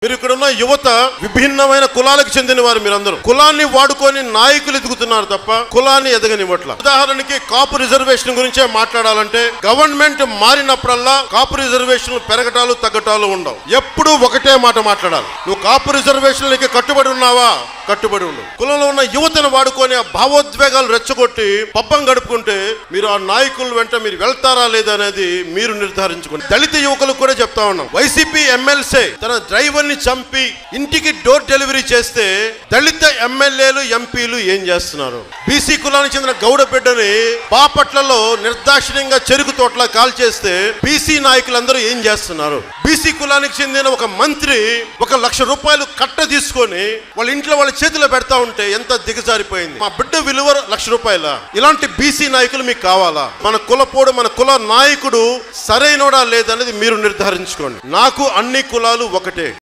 మీరు ఇక్కడ ఉన్న యువత విభిన్నమైన కులాలకు చెందిన వారు మీరందరూ కులాన్ని వాడుకొని నాయకులు ఎదుగుతున్నారు తప్ప కులాన్ని ఎదగనివ్వట్ల ఉదాహరణకి కాపు రిజర్వేషన్ గురించే మాట్లాడాలంటే గవర్నమెంట్ మారినప్పుడల్లా కాపు రిజర్వేషన్లు పెరగటాలు తగ్గటాలు ఉండవు ఎప్పుడూ ఒకటే మాట మాట్లాడాలి నువ్వు కాపు రిజర్వేషన్లకి కట్టుబడి ఉన్నావా కట్టుబడి ఉండు కులంలో ఉన్న యువతను వాడుకొని ఆ భావోద్వేగాలు రెచ్చగొట్టి పబ్బం గడుపుకుంటే మీరు ఆ నాయకుల వెంట మీరు వెళ్తారా లేదా అనేది మీరు నిర్ధారించుకోండి దళిత యువకులకు కూడా చెప్తా ఉన్నాం వైసీపీ ఎమ్మెల్సీ తన డ్రైవర్ ని చంపి ఇంటికి డోర్ డెలివరీ చేస్తే దళిత ఎమ్మెల్యేలు ఎంపీలు ఏం చేస్తున్నారు బీసీ కులానికి చెందిన గౌడ బిడ్డని బాపట్లలో నిర్దాక్షిణ్యంగా చెరుకు తోటలా కాల్ చేస్తే బీసీ నాయకులందరూ ఏం చేస్తున్నారు బీసీ కులానికి చెందిన ఒక మంత్రి ఒక లక్ష రూపాయలు కట్ట తీసుకొని వాళ్ళ ఇంట్లో వాళ్ళ చేతిలో పెడతా ఉంటే ఎంత దిగజారిపోయింది మా బిడ్డ విలువ లక్ష రూపాయల ఇలాంటి బీసీ నాయకులు మీకు కావాలా మన కులపోడు మన కుల నాయకుడు సరైనోడా లేదనేది మీరు నిర్ధారించుకోండి నాకు అన్ని కులాలు ఒకటే